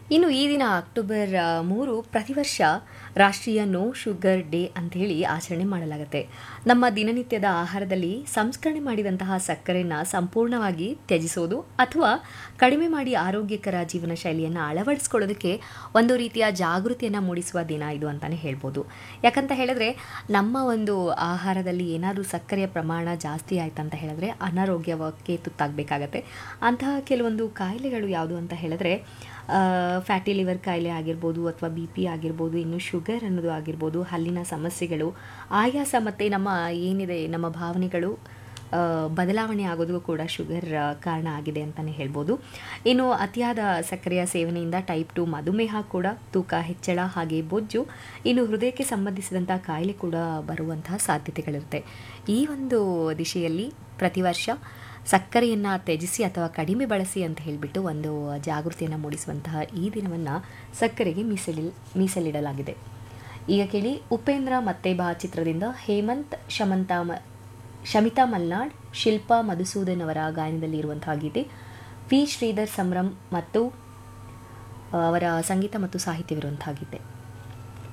ಇನ್ನು ಈ ದಿನ ಅಕ್ಟೋಬರ್ ಆ, ಮೂರು ಪ್ರತಿ ವರ್ಷ ರಾಷ್ಟ್ರೀಯ ನೋ ಶುಗರ್ ಡೇ ಅಂಥೇಳಿ ಆಚರಣೆ ಮಾಡಲಾಗುತ್ತೆ ನಮ್ಮ ದಿನನಿತ್ಯದ ಆಹಾರದಲ್ಲಿ ಸಂಸ್ಕರಣೆ ಮಾಡಿದಂತಹ ಸಕ್ಕರೆಯನ್ನು ಸಂಪೂರ್ಣವಾಗಿ ತ್ಯಜಿಸೋದು ಅಥವಾ ಕಡಿಮೆ ಮಾಡಿ ಆರೋಗ್ಯಕರ ಜೀವನ ಶೈಲಿಯನ್ನು ಅಳವಡಿಸ್ಕೊಳ್ಳೋದಕ್ಕೆ ಒಂದು ರೀತಿಯ ಜಾಗೃತಿಯನ್ನು ಮೂಡಿಸುವ ದಿನ ಇದು ಅಂತಲೇ ಹೇಳ್ಬೋದು ಯಾಕಂತ ಹೇಳಿದ್ರೆ ನಮ್ಮ ಒಂದು ಆಹಾರದಲ್ಲಿ ಏನಾದರೂ ಸಕ್ಕರೆಯ ಪ್ರಮಾಣ ಜಾಸ್ತಿ ಆಯ್ತು ಅಂತ ಹೇಳಿದ್ರೆ ಅನಾರೋಗ್ಯಕ್ಕೆ ತುತ್ತಾಗಬೇಕಾಗತ್ತೆ ಅಂತಹ ಕೆಲವೊಂದು ಕಾಯಿಲೆಗಳು ಯಾವುದು ಅಂತ ಹೇಳಿದ್ರೆ ಫ್ಯಾಟಿ ಲಿವರ್ ಕಾಯಿಲೆ ಆಗಿರ್ಬೋದು ಅಥವಾ ಬಿ ಪಿ ಆಗಿರ್ಬೋದು ಇನ್ನು ಶುಗರ್ ಅನ್ನೋದು ಆಗಿರ್ಬೋದು ಹಲ್ಲಿನ ಸಮಸ್ಯೆಗಳು ಆಯಾಸ ಮತ್ತು ನಮ್ಮ ಏನಿದೆ ನಮ್ಮ ಭಾವನೆಗಳು ಆ, ಬದಲಾವಣೆ ಆಗೋದು ಕೂಡ ಶುಗರ್ ಆ, ಕಾರಣ ಆಗಿದೆ ಅಂತಲೇ ಹೇಳ್ಬೋದು ಇನ್ನು ಅತಿಯಾದ ಸಕ್ಕರೆಯ ಸೇವನೆಯಿಂದ ಟೈಪ್ ಟು ಮಧುಮೇಹ ಕೂಡ ತೂಕ ಹೆಚ್ಚಳ ಹಾಗೆ ಬೊಜ್ಜು ಇನ್ನು ಹೃದಯಕ್ಕೆ ಸಂಬಂಧಿಸಿದಂಥ ಕಾಯಿಲೆ ಕೂಡ ಬರುವಂತಹ ಸಾಧ್ಯತೆಗಳಿರುತ್ತೆ ಈ ಒಂದು ದಿಶೆಯಲ್ಲಿ ಪ್ರತಿ ವರ್ಷ ಸಕ್ಕರೆಯನ್ನು ತ್ಯಜಿಸಿ ಅಥವಾ ಕಡಿಮೆ ಬಳಸಿ ಅಂತ ಹೇಳಿಬಿಟ್ಟು ಒಂದು ಜಾಗೃತಿಯನ್ನು ಮೂಡಿಸುವಂತಹ ಈ ದಿನವನ್ನು ಸಕ್ಕರೆಗೆ ಮೀಸಲಿ ಮೀಸಲಿಡಲಾಗಿದೆ ಈಗ ಕೇಳಿ ಉಪೇಂದ್ರ ಮತ್ತೆ ಬಾ ಚಿತ್ರದಿಂದ ಹೇಮಂತ್ ಶಮಂತಾ ಮ ಶಮಿತಾ ಮಲ್ನಾಡ್ ಶಿಲ್ಪಾ ಮಧುಸೂದನ್ ಅವರ ಗಾಯನದಲ್ಲಿ ಇರುವಂತಹ ಗೀತೆ ವಿ ಶ್ರೀಧರ್ ಸಂಭ್ರಮ್ ಮತ್ತು ಆ, ಅವರ ಸಂಗೀತ ಮತ್ತು ಸಾಹಿತ್ಯವಿರುವಂತಹ ಗೀತೆ